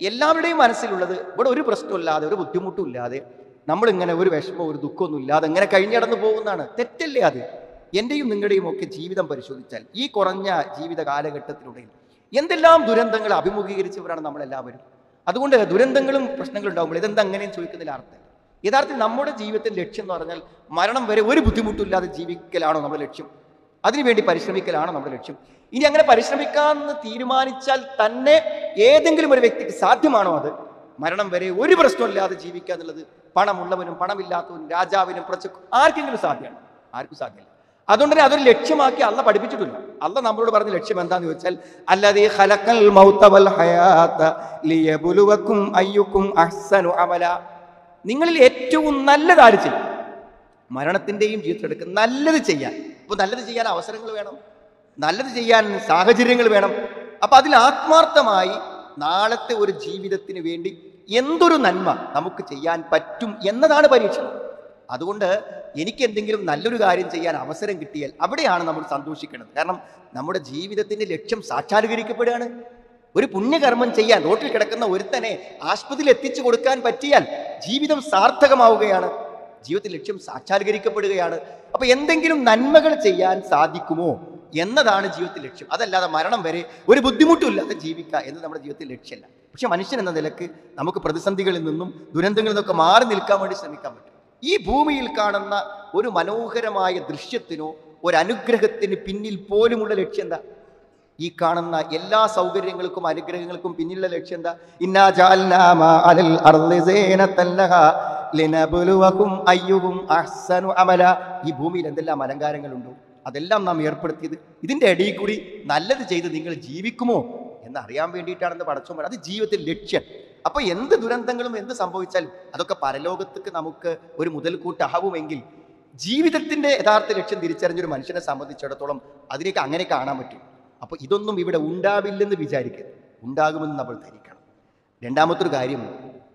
എല്ലാവരുടെയും മനസ്സിലുള്ളത് ഇവിടെ ഒരു പ്രശ്നമില്ലാതെ ഒരു ബുദ്ധിമുട്ടും ഇല്ലാതെ നമ്മളിങ്ങനെ ഒരു വിഷമം ഒരു ദുഃഖമൊന്നും ഇല്ലാതെ ഇങ്ങനെ കഴിഞ്ഞടന്ന് പോകുന്നതാണ് തെറ്റല്ലേ അത് എൻ്റെയും നിങ്ങളുടെയും ഒക്കെ ജീവിതം പരിശോധിച്ചാൽ ഈ കുറഞ്ഞ ജീവിത കാലഘട്ടത്തിലൂടെ എന്തെല്ലാം ദുരന്തങ്ങൾ അഭിമുഖീകരിച്ചവരാണ് നമ്മളെല്ലാവരും അതുകൊണ്ട് ദുരന്തങ്ങളും പ്രശ്നങ്ങളും ഉണ്ടാകുമ്പോൾ ഇതെന്താ അങ്ങനെയും ചോദിക്കുന്നതിൽ അർത്ഥം യഥാർത്ഥത്തിൽ നമ്മുടെ ജീവിതത്തിന്റെ ലക്ഷ്യം എന്ന് പറഞ്ഞാൽ മരണം വരെ ഒരു ബുദ്ധിമുട്ടും ഇല്ലാതെ ജീവിക്കലാണോ നമ്മുടെ ലക്ഷ്യം അതിനുവേണ്ടി പരിശ്രമിക്കലാണോ നമ്മുടെ ലക്ഷ്യം ഇനി അങ്ങനെ പരിശ്രമിക്കാമെന്ന് തീരുമാനിച്ചാൽ തന്നെ ഏതെങ്കിലും ഒരു വ്യക്തിക്ക് സാധ്യമാണോ അത് മരണം വരെ ഒരു പ്രശ്നമില്ലാതെ ജീവിക്കുക എന്നുള്ളത് പണമുള്ളവനും പണമില്ലാത്തവനും രാജാവിനും പ്രജക്കും ആർക്കെങ്കിലും സാധ്യമാണ് ആർക്കും സാധ്യമല്ല അതുകൊണ്ട് തന്നെ അതൊരു ലക്ഷ്യമാക്കി അല്ല പഠിപ്പിച്ചിട്ടില്ല അല്ല നമ്മളോട് പറഞ്ഞ ലക്ഷ്യം എന്താന്ന് ചോദിച്ചാൽ അല്ലാതെ ഖലഖൽ മൗത വൽ ഹയാത ലിയബ്ലുവക്കും അയ്യുക്കും അഹ്സനു അമല നിങ്ങളിൽ ഏറ്റവും നല്ലത് ആര് ചെയ്യും മരണത്തിന്റെയും ജീവിതത്തിലെടുക്കുക നല്ലത് ചെയ്യാൻ ഇപ്പൊ നല്ലത് ചെയ്യാൻ അവസരങ്ങൾ വേണം നല്ലത് ചെയ്യാൻ സാഹചര്യങ്ങൾ വേണം അപ്പൊ അതിൽ ആത്മാർത്ഥമായി നാളത്തെ ഒരു ജീവിതത്തിന് വേണ്ടി എന്തൊരു നന്മ നമുക്ക് ചെയ്യാൻ പറ്റും എന്നതാണ് പരീക്ഷണം അതുകൊണ്ട് എനിക്ക് എന്തെങ്കിലും നല്ലൊരു കാര്യം ചെയ്യാൻ അവസരം കിട്ടിയാൽ അവിടെയാണ് നമ്മൾ സന്തോഷിക്കേണ്ടത് കാരണം നമ്മുടെ ജീവിതത്തിന്റെ ലക്ഷ്യം സാക്ഷാത്കരിക്കപ്പെടുകയാണ് ഒരു പുണ്യകർമ്മം ചെയ്യാൻ റോട്ടിൽ കിടക്കുന്ന ഒരുത്തനെ ആശുപത്രിയിൽ എത്തിച്ചു കൊടുക്കാൻ പറ്റിയാൽ ജീവിതം സാർത്ഥകമാവുകയാണ് ജീവിതത്തിൽ ലക്ഷ്യം സാക്ഷാത്കരിക്കപ്പെടുകയാണ് അപ്പൊ എന്തെങ്കിലും നന്മകൾ ചെയ്യാൻ സാധിക്കുമോ എന്നതാണ് ജീവിതത്തിൽ ലക്ഷ്യം അതല്ലാതെ മരണം വരെ ഒരു ബുദ്ധിമുട്ടുമില്ലാതെ ജീവിക്കുക എന്നത് നമ്മുടെ ജീവിതത്തിൽ ലക്ഷ്യമല്ല പക്ഷെ മനുഷ്യൻ എന്ന നിലക്ക് നമുക്ക് പ്രതിസന്ധികളിൽ നിന്നും ദുരന്തങ്ങളിൽ നിന്നൊക്കെ മാറി നിൽക്കാൻ വേണ്ടി ശ്രമിക്കാൻ പറ്റും ഈ ഭൂമിയിൽ കാണുന്ന ഒരു മനോഹരമായ ദൃശ്യത്തിനോ ഒരു അനുഗ്രഹത്തിന് പിന്നിൽ പോലുമുള്ള ലക്ഷ്യം എന്താ ഈ കാണുന്ന എല്ലാ സൗകര്യങ്ങൾക്കും അനുഗ്രഹങ്ങൾക്കും പിന്നിലുള്ള ലക്ഷ്യം എന്താ ഇന്നാ ജഅൽനാ മാ അലൽ അർളി സീനത്തൻ ലഹാ ലിനബ്ലുവകും അയ്യുഹും അഹ്സനു അമല ഈ ഭൂമിയിൽ എന്തെല്ലാം അലങ്കാരങ്ങളുണ്ടോ അതെല്ലാം നാം ഏർപ്പെടുത്തിയത് ഇതിന്റെ ഇടയിൽ കൂടി നല്ലത് ചെയ്ത് നിങ്ങൾ ജീവിക്കുമോ എന്ന് അറിയാൻ വേണ്ടിയിട്ടാണെന്ന് പടച്ചോ അത് ജീവിതത്തിൽ ലക്ഷ്യം അപ്പൊ എന്ത് ദുരന്തങ്ങളും എന്ത് സംഭവിച്ചാലും അതൊക്കെ പരലോകത്തേക്ക് നമുക്ക് ഒരു മുതൽക്കൂട്ടാവുമെങ്കിൽ ജീവിതത്തിന്റെ യഥാർത്ഥ ലക്ഷ്യം തിരിച്ചറിഞ്ഞൊരു മനുഷ്യനെ സംബന്ധിച്ചിടത്തോളം അതിലേക്ക് അങ്ങനെ കാണാൻ പറ്റും അപ്പൊ ഇതൊന്നും ഇവിടെ ഉണ്ടാവില്ലെന്ന് വിചാരിക്കരുത് ഉണ്ടാകുമെന്ന് നമ്മൾ ധരിക്കണം രണ്ടാമത്തെ ഒരു കാര്യം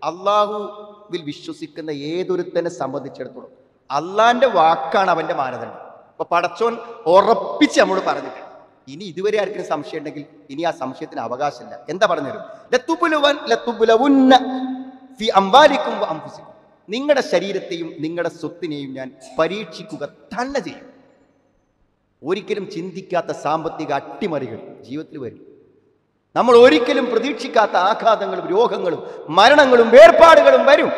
അള്ളാഹുവിൽ വിശ്വസിക്കുന്ന ഏതൊരുത്തനെ സംബന്ധിച്ചിടത്തോളം അള്ളാന്റെ വാക്കാണ് അവന്റെ മാനദണ്ഡം അപ്പൊ പടച്ചോൻ ഉറപ്പിച്ച് നമ്മോട് പറഞ്ഞിട്ടുണ്ട് ഇനി ഇതുവരെ ആർക്കും സംശയം ഉണ്ടെങ്കിൽ ഇനി ആ സംശയത്തിന് അവകാശമില്ല എന്താ പറഞ്ഞത് ലത്തുബുലുവൻ ലത്തുബുലവുന്ന ഫി അംബാലിക്കും വ അംഫുസിക്കും നിങ്ങളുടെ ശരീരത്തെയും നിങ്ങളുടെ സ്വത്തിനെയും ഞാൻ പരീക്ഷിക്കുക തന്നെ ചെയ്യും ഒരിക്കലും ചിന്തിക്കാത്ത സാമ്പത്തിക അട്ടിമറികൾ ജീവിതത്തിൽ വരും നമ്മൾ ഒരിക്കലും പ്രതീക്ഷിക്കാത്ത ആഘാതങ്ങളും രോഗങ്ങളും മരണങ്ങളും വേർപാടുകളും വരും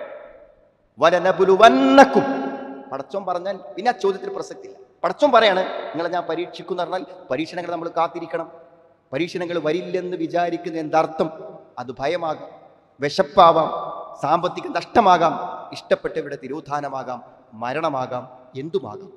വലനബുലുവന്നക്കും പടച്ചോൻ പറഞ്ഞാൽ പിന്നെ ആ ചോദ്യത്തിന് പ്രസക്തിയില്ല പടച്ചോൻ പറയാണ് നിങ്ങളെ ഞാൻ പരീക്ഷിക്കും എന്ന് പറഞ്ഞാൽ പരീക്ഷണങ്ങൾ നമ്മൾ കാത്തിരിക്കണം പരീക്ഷണങ്ങൾ വരില്ലെന്ന് വിചാരിക്കുന്ന എന്തർത്ഥം അത് ഭയമാകാം വിശപ്പാവാം സാമ്പത്തിക നഷ്ടമാകാം ഇഷ്ടപ്പെട്ടവരുടെ തിരോധാനമാകാം മരണമാകാം എന്തുമാകാം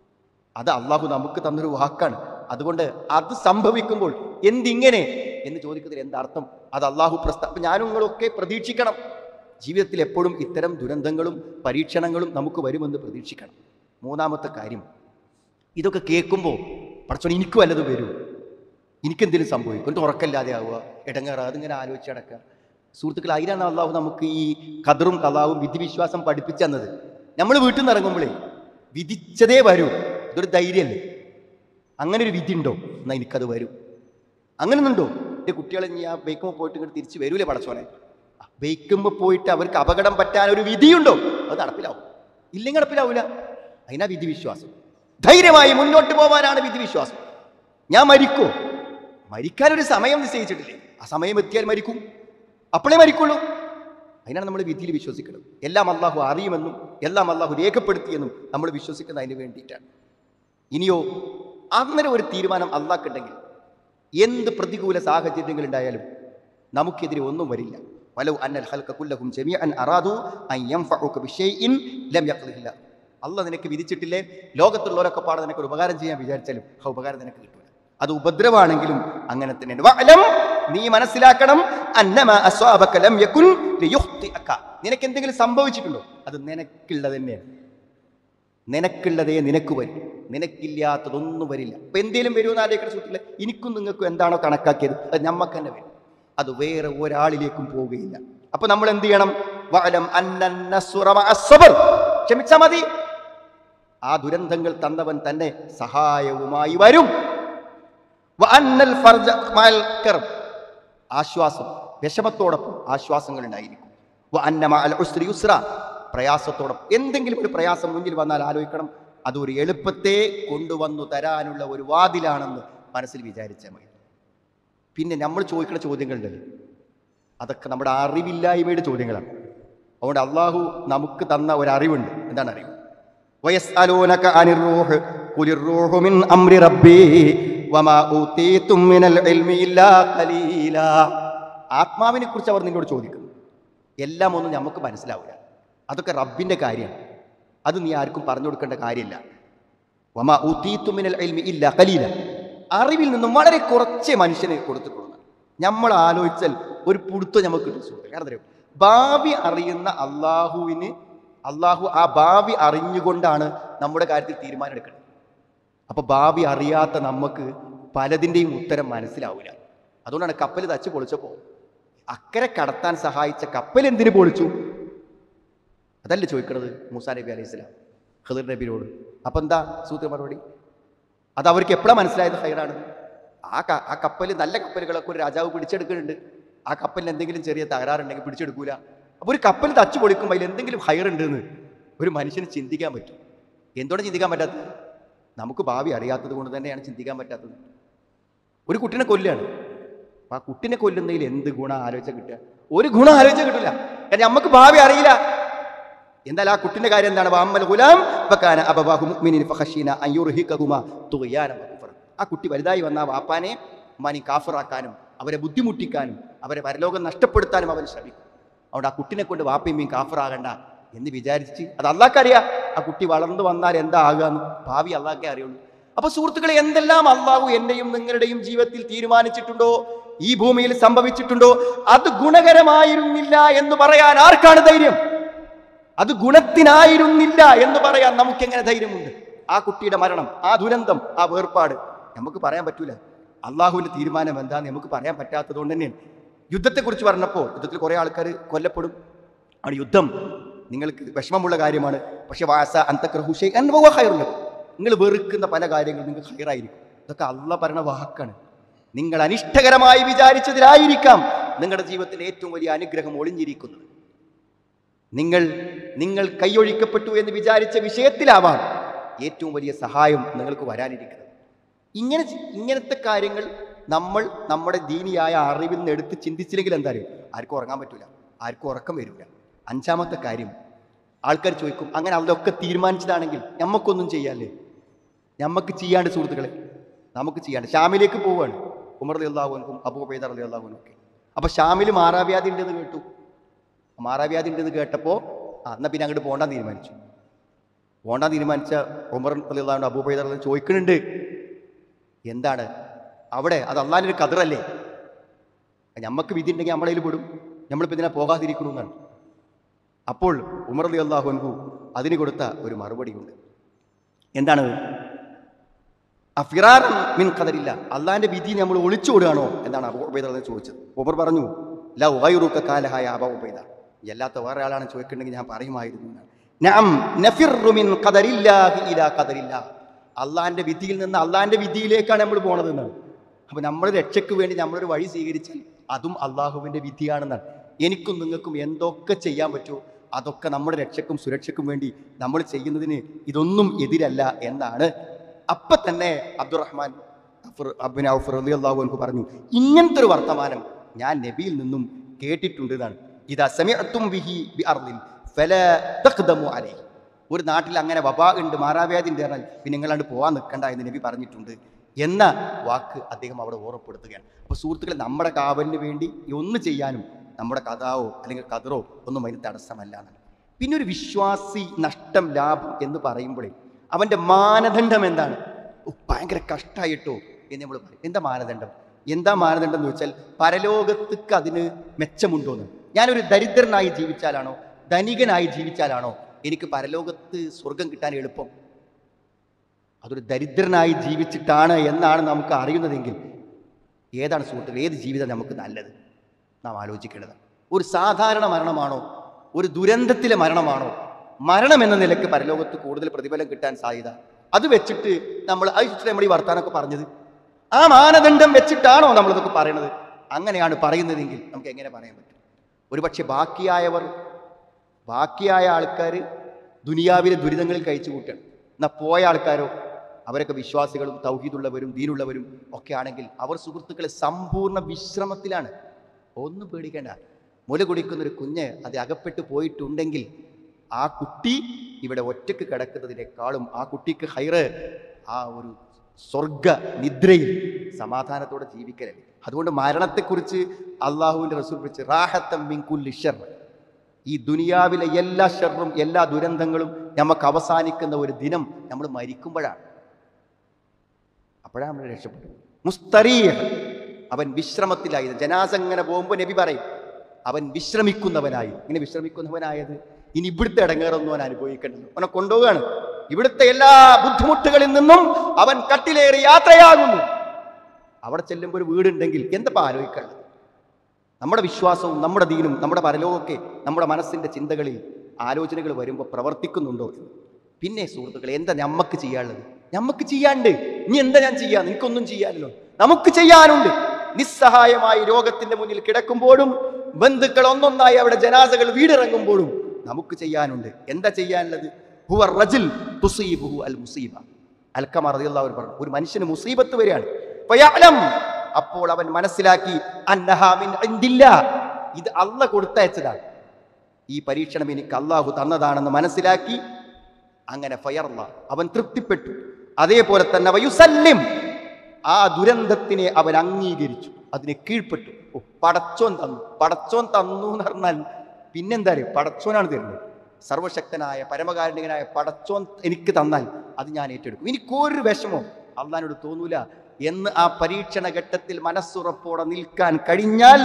അത് അള്ളാഹു നമുക്ക് തന്നൊരു വാക്കാണ് അതുകൊണ്ട് അത് സംഭവിക്കുമ്പോൾ എന്തിങ്ങനെ എന്ന് ചോദിക്കുന്നതിൽ എന്താർത്ഥം അത് അള്ളാഹു പ്രസ്താ അപ്പൊ ഞാനും നിങ്ങളൊക്കെ പ്രതീക്ഷിക്കണം ജീവിതത്തിൽ എപ്പോഴും ഇത്തരം ദുരന്തങ്ങളും പരീക്ഷണങ്ങളും നമുക്ക് വരുമെന്ന് പ്രതീക്ഷിക്കണം മൂന്നാമത്തെ കാര്യം ഇതൊക്കെ കേൾക്കുമ്പോൾ പടച്ചോൻ എനിക്ക് വല്ലതും വരൂ എനിക്കെന്തെങ്കിലും സംഭവിക്കും എന്നിട്ട് ഉറക്കല്ലാതെ ആവുക ഇടങ്ങേറുക അതിങ്ങനെ ആലോചിച്ച് നടക്കുക സുഹൃത്തുക്കൾ അതിനാണ് അള്ളാഹു നമുക്ക് ഈ കതറും കലാവും വിധിവിശ്വാസം പഠിപ്പിച്ചു തന്നത് നമ്മൾ വീട്ടിൽ നിന്ന് ഇറങ്ങുമ്പോഴേ വിധിച്ചതേ വരൂ ഇതൊരു ധൈര്യമല്ലേ അങ്ങനെ ഒരു വിധി ഉണ്ടോ എന്നാൽ എനിക്കത് വരും അങ്ങനെ ഒന്നുണ്ടോ എൻ്റെ കുട്ടികളെ ഞാൻ ബൈക്കുമ്പോൾ പോയിട്ട് ഇങ്ങോട്ട് തിരിച്ച് വരൂലേ പടച്ചോനെ ബൈക്കുമ്പോൾ പോയിട്ട് അവർക്ക് അപകടം പറ്റാൻ ഒരു വിധിയുണ്ടോ അത് നടപ്പിലാവും ഇല്ലെങ്കിൽ നടപ്പിലാവൂല അതിനാ വിധി വിശ്വാസം ധൈര്യമായി മുന്നോട്ട് പോകാനാണ് വിധി വിശ്വാസം ഞാൻ മരിക്കോ മരിക്കാൻ ഒരു സമയം നിശ്ചയിച്ചിട്ടില്ലേ ആ സമയം എത്തിയാൽ മരിക്കും അപ്പോഴേ മരിക്കുള്ളൂ അതിനാണ് നമ്മൾ വിധിയിൽ വിശ്വസിക്കുന്നത് എല്ലാം അള്ളാഹു അറിയുമെന്നും എല്ലാം അള്ളാഹു രേഖപ്പെടുത്തിയെന്നും നമ്മൾ വിശ്വസിക്കുന്നത് അതിന് വേണ്ടിയിട്ടാണ് ഇനിയോ അങ്ങനെ ഒരു തീരുമാനം അള്ളാഹ്ക്കുണ്ടെങ്കിൽ എന്ത് പ്രതികൂല സാഹചര്യങ്ങൾ ഉണ്ടായാലും നമുക്കെതിരെ ഒന്നും വരില്ല വലവ് അന്നൽ ഹൽക്ക കുല്ലഹും ജമീഅൻ അറാദു അൻ യൻഫഉക ബിശൈഇൻ ലം യഖ്ദില്ല അള്ളാഹ് നിനക്ക് വിധിച്ചിട്ടില്ലേ ലോകത്തുള്ളവരൊക്കെ പാടെ നിനക്ക് ഒരു ഉപകാരം ചെയ്യാൻ വിചാരിച്ചാലും ആ ഉപകാരം നിനക്ക് കിട്ടില്ല അത് ഉപദ്രവാണെങ്കിലും അങ്ങനെ തന്നെയാണ് വഅലം, നീ മനസ്സിലാക്കണം അന്നമ അസ്വാബക ലം യകുൻ ലിയുഖ്തിഅക നിനക്ക് എന്തെങ്കിലും സംഭവിച്ചിട്ടുണ്ടോ അത് നിനക്കുള്ളത് തന്നെയാണ് നിനക്കുള്ളതേ നിനക്ക് വരും നിനക്കില്ലാത്തതൊന്നും വരില്ല അപ്പൊ എന്തേലും വരുമെന്ന് ആലോചിക്കുന്ന സുഹൃത്തില്ല എനിക്കും നിങ്ങൾക്കും എന്താണോ കണക്കാക്കിയത് അത് ഞമ്മക്ക് തന്നെ വരും അത് വേറെ ഒരാളിലേക്കും പോവുകയില്ല അപ്പൊ നമ്മൾ എന്ത് ചെയ്യണം വഅലം അന്നൻ നസ്റ മഅ അസ്സബ്ർ. ക്ഷമിച്ചാ മതി ആ ദുരന്തങ്ങൾ തന്നവൻ തന്നെ സഹായവുമായി വരും വഅന്നൽ ഫർജ മഅൽ കർബ്. ആശ്വാസം വിഷമത്തോടൊപ്പം ആശ്വാസങ്ങൾ ഉണ്ടായിരിക്കും വ അന്ന മഅൽ ഉസ്രി യുസ്ര പ്രയാസത്തോടൊപ്പം എന്തെങ്കിലും ഒരു പ്രയാസം മുന്നിൽ വന്നാൽ ആലോചിക്കണം അതൊരു എളുപ്പത്തെ കൊണ്ടുവന്നു തരാനുള്ള ഒരു വാതിലാണെന്ന് മനസ്സിൽ വിചാരിച്ചാൽ മതി പിന്നെ നമ്മൾ ചോദിക്കുന്ന ചോദ്യങ്ങളുണ്ടല്ലോ അതൊക്കെ നമ്മുടെ അറിവില്ലായ്മയുടെ ചോദ്യങ്ങളാണ് അതുകൊണ്ട് അള്ളാഹു നമുക്ക് തന്ന ഒരു അറിവുണ്ട് എന്താണ് അറിവ് വയസ്അലൂനക അനിർ റൂഹ് ഖുലിർ റൂഹു മിൻ അംരി റബ്ബി വമാ ഊതീതും മിനൽ ഇൽമി ഇല്ലാ ഖലീലാ ആത്മാവിനെ കുറിച്ച് അവർ നിന്നോട് ചോദിക്കുന്നു എല്ലാം ഒന്നും നമുക്ക് മനസ്സിലാവില്ല അതൊക്കെ റബ്ബിന്റെ കാര്യമാണ് അത് നീ ആർക്കും പറഞ്ഞു കൊടുക്കേണ്ട കാര്യമില്ല വമാ ഊതീതു മിനൽ ഇൽമി ഇല്ലാ ഖലീല അറിവിൽ നിന്നും വളരെ കുറച്ചേ മനുഷ്യന് കൊടുത്തിട്ടുള്ളൂ നമ്മൾ ആലോചിച്ചാൽ ഒരു പുടുത്തം നമുക്ക് കിട്ടും സുഹൃത്തുക്കളെ. കാരണം എന്താ അറിയോ? ഭാവി അറിയുന്ന അള്ളാഹുവിന് അള്ളാഹു ആ ഭാവി അറിഞ്ഞുകൊണ്ടാണ് നമ്മുടെ കാര്യത്തിൽ തീരുമാനം എടുക്കുന്നത് അപ്പൊ ഭാവി അറിയാത്ത നമുക്ക് പലതിൻ്റെയും ഉത്തരം മനസ്സിലാവില്ല അതുകൊണ്ടാണ് കപ്പൽ തച്ച് പൊളിച്ചപ്പോൾ അക്കരെ കടത്താൻ സഹായിച്ച കപ്പൽ എന്തിനു പൊളിച്ചു അതല്ലേ ചോദിക്കണത് മൂസാ നബി അലൈഹി സ്വലാം ഖദർ നബിയോട് അപ്പൊ എന്താ സൂത്ര മറുപടി അത് അവർക്ക് എപ്പോഴാണ് മനസ്സിലായത് ഹൈറാണ് ആ ക ആ കപ്പൽ നല്ല കപ്പലുകളൊക്കെ ഒരു രാജാവ് പിടിച്ചെടുക്കുന്നുണ്ട് ആ കപ്പലിന് എന്തെങ്കിലും ചെറിയ തകരാറുണ്ടെങ്കിൽ പിടിച്ചെടുക്കൂല അപ്പോൾ ഒരു കപ്പൽ തച്ചു പൊളിക്കുമ്പോൾ അതിൽ എന്തെങ്കിലും ഹയർ ഉണ്ടെന്ന് ഒരു മനുഷ്യന് ചിന്തിക്കാൻ പറ്റും എന്തുകൊണ്ട് ചിന്തിക്കാൻ പറ്റാത്തത് നമുക്ക് ഭാവി അറിയാത്തത് കൊണ്ട് തന്നെയാണ് ചിന്തിക്കാൻ പറ്റാത്തത് ഒരു കുട്ടിനെ കൊല്ലുകയാണ് അപ്പൊ ആ കുട്ടിനെ കൊല്ലുന്നതിൽ എന്ത് ഗുണം ആലോചിച്ച കിട്ടുക ഒരു ഗുണം ആലോചിച്ച കിട്ടില്ല കാരണം നമുക്ക് ഭാവി അറിയില്ല എന്നാൽ ആ കുട്ടിന്റെ കാര്യം എന്താണ് വാമ്മൽ ഗുലാം വകാന അബവാഹു മുഅ്മിനിൻ ഫഖശീന അൻ യുർഹിഖഹുമാ തുഗ്യാനം വകുഫറ. ആ കുട്ടി വലുതായി വന്ന ആ വാപ്പാനെ മനി കാഫിറാക്കാനും അവരെ ബുദ്ധിമുട്ടിക്കാനും അവരെ പരലോകം നഷ്ടപ്പെടുത്താനും അവൻ ശ്രമിക്കും അതുകൊണ്ട് ആ കുട്ടിനെ കൊണ്ട് വാപ്പയും കാഫിറാകണ്ട എന്ന് വിചാരിച്ച് അത് അള്ളാഹ്ക്കറിയാം ആ കുട്ടി വളർന്നു വന്നാൽ എന്താ ആകാന്ന് ഭാവി അള്ളാഹ്ക്കേ അറിയുള്ളൂ അപ്പൊ സുഹൃത്തുക്കളെ എന്തെല്ലാം അള്ളാഹു എന്റെയും നിങ്ങളുടെയും ജീവിതത്തിൽ തീരുമാനിച്ചിട്ടുണ്ടോ ഈ ഭൂമിയിൽ സംഭവിച്ചിട്ടുണ്ടോ അത് ഗുണകരമായിരുന്നില്ല എന്ന് പറയാൻ ആർക്കാണ് ധൈര്യം അത് ഗുണത്തിനായിരുന്നില്ല എന്ന് പറയാൻ നമുക്ക് എങ്ങനെ ധൈര്യമുണ്ട് ആ കുട്ടിയുടെ മരണം ആ ദുരന്തം ആ വേർപാട് നമുക്ക് പറയാൻ പറ്റൂല അള്ളാഹുവിന്റെ തീരുമാനം എന്താന്ന് നമുക്ക് പറയാൻ പറ്റാത്തത് കൊണ്ട് തന്നെയാണ് യുദ്ധത്തെക്കുറിച്ച് പറഞ്ഞപ്പോൾ യുദ്ധത്തിൽ കുറേ ആൾക്കാർ കൊല്ലപ്പെടും അവിടെ യുദ്ധം നിങ്ങൾക്ക് വിഷമമുള്ള കാര്യമാണ് പക്ഷെ വാസ അന്തക്രഹുഷേ നിങ്ങൾ വെറുക്കുന്ന പല കാര്യങ്ങളും നിങ്ങൾക്ക് ഹൈറായിരിക്കും ഇതൊക്കെ അള്ള പറഞ്ഞ വാക്കാണ് നിങ്ങൾ അനിഷ്ടകരമായി വിചാരിച്ചതിലായിരിക്കാം നിങ്ങളുടെ ജീവിതത്തിൽ ഏറ്റവും വലിയ അനുഗ്രഹം ഒളിഞ്ഞിരിക്കുന്നത് നിങ്ങൾ നിങ്ങൾ കൈയൊഴിക്കപ്പെട്ടു എന്ന് വിചാരിച്ച വിഷയത്തിലാവാം ഏറ്റവും വലിയ സഹായം നിങ്ങൾക്ക് വരാനിരിക്കുന്നത് ഇങ്ങനെ ചി- ഇങ്ങനത്തെ കാര്യങ്ങൾ നമ്മൾ നമ്മുടെ ദീനിയായ അറിവിൽ നിന്ന് എടുത്ത് ചിന്തിച്ചില്ലെങ്കിൽ എന്താ അറിയും ആർക്കും ഉറങ്ങാൻ പറ്റൂല ആർക്കും ഉറക്കം വരില്ല അഞ്ചാമത്തെ കാര്യം ആൾക്കാർ ചോദിക്കും അങ്ങനെ അതൊക്കെ തീരുമാനിച്ചതാണെങ്കിൽ നമുക്കൊന്നും ചെയ്യാല്ലേ നമുക്ക് ചെയ്യാണ്ട് സുഹൃത്തുക്കളെ നമുക്ക് ചെയ്യാണ്ട് ഷാമിലേക്ക് പോവുകയാണ് ഉമർ അള്ളാഹുനും അബൂബൈദർ അലി അള്ളാഹുനും ഒക്കെ അപ്പൊ ഷാമിൽ മാറാവ്യാധി ഉണ്ടെന്ന് കേട്ടു മാറാവ്യാധി ഉണ്ടെന്ന് കേട്ടപ്പോൾ ആ എന്നാൽ പിന്നെ അങ്ങോട്ട് പോകണ്ടാൻ തീരുമാനിച്ചു പോകണ്ടാൻ തീരുമാനിച്ച ഉമർ അലിള്ളാഹുണ്ട് അബൂബൈദർ അലി ചോദിക്കുന്നുണ്ട് എന്താണ് അവിടെ അത് അള്ളാഹിൻ്റെ ഒരു കതിറല്ലേ നമുക്ക് വിധി ഉണ്ടെങ്കിൽ നമ്മളതിൽ പെടും നമ്മളിപ്പോൾ ഇതിനെ പോകാതിരിക്കണമെന്നാണ് അപ്പോൾ ഉമർ അലി അള്ളാഹു അൻഹു അതിന് കൊടുത്ത ഒരു മറുപടിയുണ്ട് എന്താണ് അഫിറാറൻ മിൻ ഖദരില്ല അള്ളാഹിന്റെ വിധി നമ്മൾ ഒളിച്ചോടുകയാണോ എന്നാണ് അബൂ ഉബൈദ റളിയല്ലാഹു അൻഹു ചോദിച്ചത് ഉമർ പറഞ്ഞു ല ഉഗൈറുക കാലഹായ അബൂ ഉബൈദ അല്ലാത്ത വേറെ ആളാണ് ചോദിക്കുന്നുണ്ടെങ്കിൽ ഞാൻ പറയുമായിരുന്നു എന്നാണ്. നഅം നഫിറു മിൻ ഖദരില്ലാഹി ഇലാ ഖദരില്ലാ അള്ളാഹിന്റെ വിധിയിൽ നിന്ന് അള്ളാഹിന്റെ വിധിയിലേക്കാണ് നമ്മൾ പോണത് എന്നാണ് അപ്പൊ നമ്മൾ രക്ഷയ്ക്ക് വേണ്ടി നമ്മളൊരു വഴി സ്വീകരിച്ചാൽ അതും അള്ളാഹുവിന്റെ വിധിയാണെന്നാണ് എനിക്കും നിങ്ങൾക്കും എന്തൊക്കെ ചെയ്യാൻ പറ്റുമോ അതൊക്കെ നമ്മുടെ രക്ഷയ്ക്കും സുരക്ഷയ്ക്കും വേണ്ടി നമ്മൾ ചെയ്യുന്നതിന് ഇതൊന്നും എതിരല്ല എന്നാണ് അപ്പൊ തന്നെ അബ്ദുറഹ്മാൻ അഫ്ർ- അബ്ബിൻ ഔഫ് റളിയല്ലാഹു അൻഹു പറഞ്ഞു ഇങ്ങനത്തെ ഒരു വർത്തമാനം ഞാൻ നബിയിൽ നിന്നും കേട്ടിട്ടുണ്ട് എന്നാണ് ഇതാ സമിഅത്തും ബിഹി ബി അർദിൻ ഫലാ തഖ്ദമു അലൈഹി ഒരു നാട്ടിൽ അങ്ങനെ വബാ ഉണ്ട് മാറാവ്യാധി ഉണ്ട് പറഞ്ഞാൽ പിന്നെ നിങ്ങളാണ്ട് പോവാൻ നിൽക്കണ്ട എന്ന് നബി പറഞ്ഞിട്ടുണ്ട് എന്ന വാക്ക് അദ്ദേഹം അവിടെ ഓർമ്മപ്പെടുത്തുകയാണ് അപ്പോൾ സുഹൃത്തുക്കളെ നമ്മുടെ കാവലിന് വേണ്ടി ഒന്ന് ചെയ്യാനും നമ്മുടെ കഥാവോ അല്ലെങ്കിൽ കതറോ ഒന്നും അതിന് തടസ്സമല്ല എന്നാണ് പിന്നെ ഒരു വിശ്വാസി നഷ്ടം ലാഭം എന്ന് പറയുമ്പോഴേ അവൻ്റെ മാനദണ്ഡം എന്താണ് ഓ, ഭയങ്കര കഷ്ടമായിട്ടോ എന്ന് നമ്മൾ പറയും എന്താ മാനദണ്ഡം എന്താ മാനദണ്ഡം എന്ന് വെച്ചാൽ പരലോകത്തേക്ക് അതിന് മെച്ചമുണ്ടോന്ന് ഞാനൊരു ദരിദ്രനായി ജീവിച്ചാലാണോ ധനികനായി ജീവിച്ചാലാണോ എനിക്ക് പരലോകത്ത് സ്വർഗം കിട്ടാൻ എളുപ്പം അതൊരു ദരിദ്രനായി ജീവിച്ചിട്ടാണ് എന്നാണ് നമുക്ക് അറിയുന്നതെങ്കിൽ ഏതാണ് സുഹൃത്തുക്കൾ ഏത് ജീവിതം നമുക്ക് നല്ലത് നാം ആലോചിക്കേണ്ടത് ഒരു സാധാരണ മരണമാണോ ഒരു ദുരന്തത്തിലെ മരണമാണോ മരണം എന്ന നിലക്ക് പരലോകത്ത് കൂടുതൽ പ്രതിഫലം കിട്ടാൻ സാധ്യത അത് വെച്ചിട്ട് നമ്മൾ അത് വെച്ചിട്ട് നമ്മൾ ഈ വർത്താനൊക്കെ പറഞ്ഞത് ആ മാനദണ്ഡം വെച്ചിട്ടാണോ നമ്മളിതൊക്കെ പറയണത് അങ്ങനെയാണ് പറയുന്നതെങ്കിൽ നമുക്ക് എങ്ങനെ പറയാൻ പറ്റും ഒരുപക്ഷെ ബാക്കിയായവർ ബാക്കിയായ ആൾക്കാർ ദുനിയാവിലെ ദുരിതങ്ങളിൽ കഴിച്ചു കൂട്ടുകയാണ് എന്നാൽ പോയ ആൾക്കാരോ അവരൊക്കെ വിശ്വാസികളും തൗഹീദുള്ളവരും ദീനുള്ളവരും ഒക്കെ ആണെങ്കിൽ അവർ സുഹൃത്തുക്കളെ സമ്പൂർണ്ണ വിശ്രമത്തിലാണ് ഒന്നും പേടിക്കേണ്ട മുല കുടിക്കുന്ന ഒരു കുഞ്ഞ് അത് അകപ്പെട്ടു പോയിട്ടുണ്ടെങ്കിൽ ആ കുട്ടി ഇവിടെ ഒറ്റക്ക് കിടക്കുന്നതിനേക്കാളും ആ കുട്ടിക്ക് ഹൈറ് ആ ഒരു സ്വർഗ നിദ്രയിൽ സമാധാനത്തോടെ ജീവിക്കലല്ലേ അതുകൊണ്ട് മരണത്തെക്കുറിച്ച് അള്ളാഹുവിൻ്റെ റസൂൽ വിളിച്ച് റാഹത്തം മിൻകുല്ലി ഷർ ഈ ദുനിയാവിലെ എല്ലാ ഷെറും എല്ലാ ദുരന്തങ്ങളും നമുക്ക് അവസാനിക്കുന്ന ഒരു ദിനം നമ്മൾ മരിക്കുമ്പോഴാണ് അപ്പോഴാണ് നമ്മൾ രക്ഷപ്പെട്ടു മുസ്തറീഹ് അവൻ വിശ്രമത്തിലായി ജനാസ ഇങ്ങനെ പോകുമ്പോൾ നബി പറയും അവൻ വിശ്രമിക്കുന്നവനായി ഇങ്ങനെ വിശ്രമിക്കുന്നവനായത് ഇനി ഇവിടുത്തെ ഇടങ്ങേറൊന്നും അവൻ അനുഭവിക്കണ്ടല്ലോ അവനെ കൊണ്ടുപോവുകയാണ് ഇവിടുത്തെ എല്ലാ ബുദ്ധിമുട്ടുകളിൽ നിന്നും അവൻ കട്ടിലേറി യാത്രയാകുന്നു അവിടെ ചെല്ലുമ്പോൾ ഒരു വീടുണ്ടെങ്കിൽ എന്താ ആലോചിക്കണം നമ്മുടെ വിശ്വാസവും നമ്മുടെ ദീനും നമ്മുടെ പരലോകമൊക്കെ നമ്മുടെ മനസ്സിൻ്റെ ചിന്തകളിൽ ആലോചനകൾ വരുമ്പോൾ പ്രവർത്തിക്കുന്നുണ്ടോ എന്ന് പിന്നെ സുഹൃത്തുക്കളെ എന്താ ഞമ്മക്ക് ചെയ്യാനുള്ളത് ഞമ്മക്ക് ചെയ്യാണ്ട് ഇനി എന്താ ഞാൻ ചെയ്യാ നിനക്കൊന്നും ചെയ്യാനല്ലോ നമുക്ക് ചെയ്യാനുണ്ട് നിസ്സഹായമായി രോഗത്തിന്റെ മുന്നിൽ കിടക്കുമ്പോഴും ബന്ധുക്കൾ ഒന്നൊന്നായി അവിടെ ജനാസകൾ വീടിറങ്ങുമ്പോഴും നമുക്ക് ചെയ്യാനുണ്ട് എന്താ ചെയ്യാനുള്ളത് ഹുവ റജുൽ തുസീബുഹു അൽ മുസീബ അൽക്കമർ റളിയല്ലാഹു അൻഹു പറഞ്ഞു ഒരു മനുഷ്യന് മുസീബത്ത് വരികയാണ് ഫയഅലം അപ്പോൾ അവൻ മനസ്സിലാക്കി അന്നഹാ മിൻ ഇൻദില്ലാ ഇത് അല്ല കൊടുത്തയച്ചതാണ് ഈ പരീക്ഷണം എനിക്ക് അള്ളാഹു തന്നതാണെന്ന് മനസ്സിലാക്കി അങ്ങനെ ഫയർല അവൻ തൃപ്തിപ്പെട്ടു അതേപോലെ തന്നെ വയുസല്ലിം ആ ദുരന്തത്തിനെ അവൻ അംഗീകരിച്ചു അതിനെ കീഴ്പ്പെട്ടു ഓ പടച്ചോൻ തന്നു പടച്ചോൻ തന്നു എന്ന് പറഞ്ഞാൽ പിന്നെന്താ അറിയോ പടച്ചോനാണ് തരുന്നത് സർവശക്തനായ പരമകാരുണികനായ പടച്ചോൻ എനിക്ക് തന്നാൽ അത് ഞാൻ ഏറ്റെടുക്കും എനിക്കൊരു വിഷമോ അള്ളഹാനോട് തോന്നൂല എന്ന് ആ പരീക്ഷണ ഘട്ടത്തിൽ മനസ്സുറപ്പോടെ നിൽക്കാൻ കഴിഞ്ഞാൽ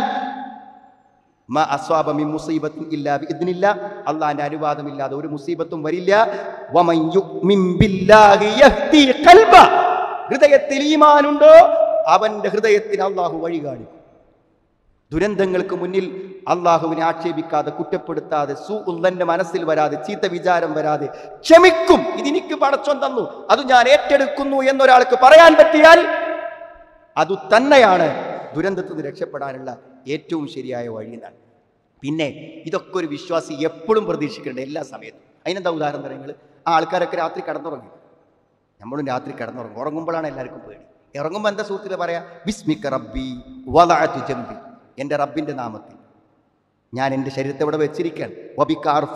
മാ അസ്വാബ മിൻ മുസീബത്തിൻ ഇല്ലാ ബിഇദ്നില്ല അള്ളാഹിന്റെ അനുവാദമില്ലാതെ ഒരു മുസീബത്തും വരില്ല വമൻ യുഅ്മിൻ ബില്ലാഹി യഹ്ദി ഖൽബ ഹൃദയത്തിൽ ഈമാനുണ്ടോ അവന്റെ ഹൃദയത്തിന് അള്ളാഹു വഴി കാണിക്കും ദുരന്തങ്ങൾക്ക് മുന്നിൽ അള്ളാഹുവിനെ ആക്ഷേപിക്കാതെ കുറ്റപ്പെടുത്താതെ സു ഉള്ളന്റെ മനസ്സിൽ വരാതെ ചീത്ത വിചാരം വരാതെ ക്ഷമിക്കും ഇതിനിക്ക് പടച്ചോൻ തന്നു അത് ഞാൻ ഏറ്റെടുക്കുന്നു എന്നൊരാൾക്ക് പറയാൻ പറ്റിയാൽ അതു തന്നെയാണ് ദുരന്തത്തിൽ നിന്ന് രക്ഷപ്പെടാനുള്ള ഏറ്റവും ശരിയായ വഴി എന്നാണ് പിന്നെ ഇതൊക്കെ ഒരു വിശ്വാസി എപ്പോഴും പ്രതീക്ഷിക്കേണ്ട എല്ലാ സമയത്തും അതിനെന്താ ഉദാഹരണം പറയുന്നത് ആ ആൾക്കാരൊക്കെ രാത്രി കടന്നുറങ്ങി നമ്മളും രാത്രി കിടന്നുറങ്ങും ഉറങ്ങുമ്പോഴാണ് എല്ലാവർക്കും പേടി ഇറങ്ങുമ്പോൾ എന്താ സുഹൃത്തുക്കളെ പറയാ ബിസ്മിക്ക റബ്ബി വലാഅതു ജംബി എൻ്റെ റബ്ബിൻ്റെ നാമത്തിൽ ഞാൻ എൻ്റെ ശരീരത്തെ ഇവിടെ വെച്ചിരിക്കുകയാണ് വബിക്കാർഫ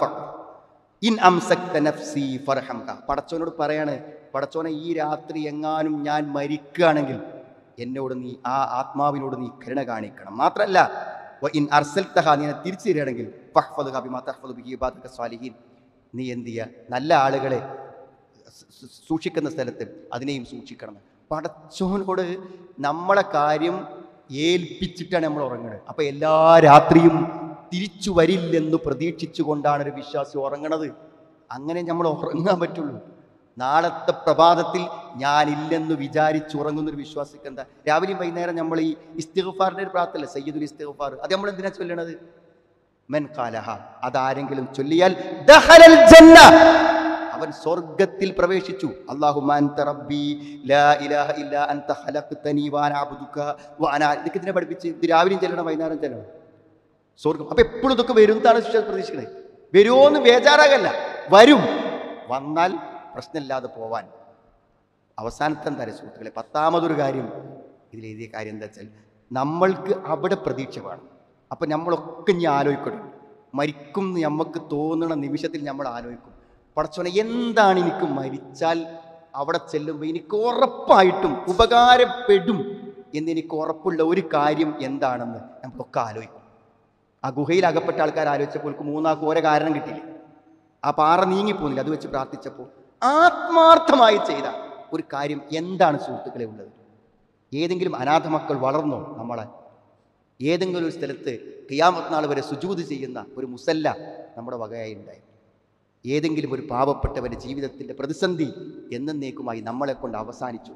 ഇൻ അംസക്ത നഫ്സി ഫർഹംക പടച്ചോനോട് പറയാണ് പടച്ചോനെ ഈ രാത്രി എങ്ങാനും ഞാൻ മരിക്കുകയാണെങ്കിൽ എന്നോട് നീ ആ ആത്മാവിനോട് നീ കരുണ കാണിക്കണം മാത്രല്ല വ ഇൻ അർസൽത്തഹ നീ എന്നെ തിരിച്ചു തരികയാണെങ്കിൽ ഫഹ്ഫദുക ബിമാ തഹ്ഫദു ബിഹി ഇബാദക സ്വാലിഹീൻ നീ എന്ത് ചെയ്യുക നല്ല ആളുകളെ സ- സ- സൂക്ഷിക്കുന്ന സ്ഥലത്ത് അതിനെയും സൂക്ഷിക്കണം പടച്ചോനോട് നമ്മളെ കാര്യം ഏൽപ്പിച്ചിട്ടാണ് നമ്മൾ ഉറങ്ങുന്നത് അപ്പൊ എല്ലാ രാത്രിയും തിരിച്ചു വരില്ലെന്ന് പ്രതീക്ഷിച്ചുകൊണ്ടാണ് ഒരു വിശ്വാസി ഉറങ്ങണത് അങ്ങനെ നമ്മൾ ഉറങ്ങാൻ പറ്റുള്ളൂ നാളത്തെ പ്രഭാതത്തിൽ ഞാനില്ലെന്ന് വിചാരിച്ച് ഉറങ്ങുന്ന ഒരു വിശ്വാസിക്ക് എന്താ രാവിലെയും വൈകുന്നേരം നമ്മൾ ഈ ഇസ്തിഗ്ഫാറിന്റെ ഒരു പ്രാർത്ഥന സയ്യിദുൽ ഇസ്തിഗ്ഫാർ അത് നമ്മൾ എന്തിനാ ചൊല്ലണത് മെൻ കാലഹ അതാരെങ്കിലും ചൊല്ലിയാൽ ദഖലൽ ജന്ന അവൻ സ്വർഗത്തിൽ പ്രവേശിച്ചു അല്ലാഹുമ്മ അൻത റബ്ബി ലാ ഇലാഹ ഇല്ലാ അൻത ഖലഖ്തനി വഅന അബ്ദുക വഅന ഇതൊക്കെ ഇതിനെ പഠിപ്പിച്ച് ഇത് രാവിലെയും ചെല്ലണം വൈകുന്നേരം ചെല്ലണം സ്വർഗം അപ്പൊ എപ്പോഴും ഇതൊക്കെ വരും എന്നാണ് വിശ്വാസം പ്രതീക്ഷിക്കുന്നത് വരുമോന്ന് ബേജാറാകല്ല വരും വന്നാൽ പ്രശ്നമില്ലാതെ പോവാൻ അവസാനത്തെ എന്താ അറിയോ സുഹൃത്തുക്കളെ പത്താമതൊരു കാര്യം ഇതിൽ എഴുതിയ കാര്യം എന്താ വെച്ചാൽ നമ്മൾക്ക് അവിടെ പ്രതീക്ഷ വേണം അപ്പം നമ്മളൊക്കെ ഇനി ആലോചിക്കണം മരിക്കും എന്ന് നമുക്ക് തോന്നുന്ന നിമിഷത്തിൽ നമ്മൾ ആലോചിക്കും പടച്ചോനെ എന്താണ് എനിക്ക് മരിച്ചാൽ അവിടെ ചെല്ലുമ്പോൾ എനിക്ക് ഉറപ്പായിട്ടും ഉപകാരപ്പെടും എന്ന് എനിക്ക് ഉറപ്പുള്ള ഒരു കാര്യം എന്താണെന്ന് നമ്മളൊക്കെ ആലോചിക്കും ആ ഗുഹയിൽ അകപ്പെട്ട ആൾക്കാർ ആലോചിച്ചപ്പോൾ അവർക്ക് മൂന്നാൾക്ക് ഓരോ കാരണം കിട്ടിയില്ല ആ പാറ നീങ്ങിപ്പോന്നില്ല അത് വെച്ച് പ്രാർത്ഥിച്ചപ്പോൾ ആത്മാർത്ഥമായി ചെയ്ത ഒരു കാര്യം എന്താണ് സുഹൃത്തുക്കളെ ഉള്ളത് ഏതെങ്കിലും അനാഥ മക്കൾ വളർന്നോ നമ്മളെ ഏതെങ്കിലും ഒരു സ്ഥലത്ത് കിയാമത്ത് നാൾ വരെ സുജൂത് ചെയ്യുന്ന ഒരു മുസല്ല നമ്മുടെ വകയായി ഉണ്ടായി ഏതെങ്കിലും ഒരു പാവപ്പെട്ടവൻ്റെ ജീവിതത്തിൻ്റെ പ്രതിസന്ധി എന്നേക്കുമായി നമ്മളെ കൊണ്ട് അവസാനിച്ചു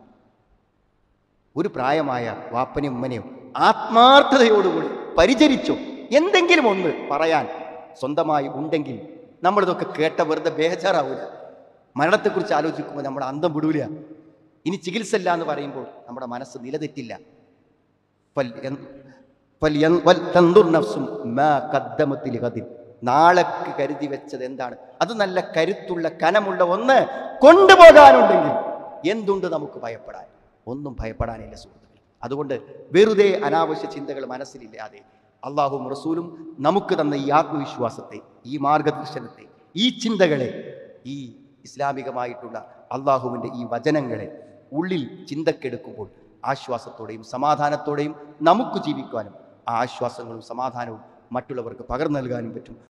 ഒരു പ്രായമായ വാപ്പനെയും ഉമ്മനെയും ആത്മാർത്ഥതയോടുകൂടി പരിചരിച്ചോ എന്തെങ്കിലും ഒന്ന് പറയാൻ സ്വന്തമായി ഉണ്ടെങ്കിൽ നമ്മളിതൊക്കെ കേട്ട വെറുതെ ബേജാറാവില്ല മരണത്തെക്കുറിച്ച് ആലോചിക്കുമ്പോൾ നമ്മൾ അന്തം വിടൂല ഇനി ചികിത്സ ഇല്ല എന്ന് പറയുമ്പോൾ നമ്മുടെ മനസ്സ് നിലതെറ്റില്ല ഫൽ എൻ- ഫലിയൻ- വൽ തന്ദുർ നഫ്സും മാ ഖദ്ദമത്ത് ലിഗദിൻ. നാളേക്ക് കരുതി വെച്ചത് എന്താണ് അത് നല്ല കരുത്തുള്ള കനമുള്ള ഒന്ന് കൊണ്ടുപോകാനുണ്ടെങ്കിൽ എന്തുണ്ട് നമുക്ക് ഭയപ്പെടാൻ ഒന്നും ഭയപ്പെടാനില്ല സുഹൃത്തുക്കൾ അതുകൊണ്ട് വെറുതെ അനാവശ്യ ചിന്തകൾ മനസ്സിലില്ലാതെ അള്ളാഹും റസൂലും നമുക്ക് തന്ന ഈ ആത്മവിശ്വാസത്തെ ഈ മാർഗദർശനത്തെ ഈ ചിന്തകളെ ഈ ഇസ്ലാമികമായിട്ടുള്ള അള്ളാഹുവിൻ്റെ ഈ വചനങ്ങളെ ഉള്ളിൽ ചിന്തക്കെടുക്കുമ്പോൾ ആശ്വാസത്തോടെയും സമാധാനത്തോടെയും നമുക്ക് ജീവിക്കുവാനും ആ ആശ്വാസങ്ങളും സമാധാനവും മറ്റുള്ളവർക്ക് പകർന്നു നൽകാനും പറ്റും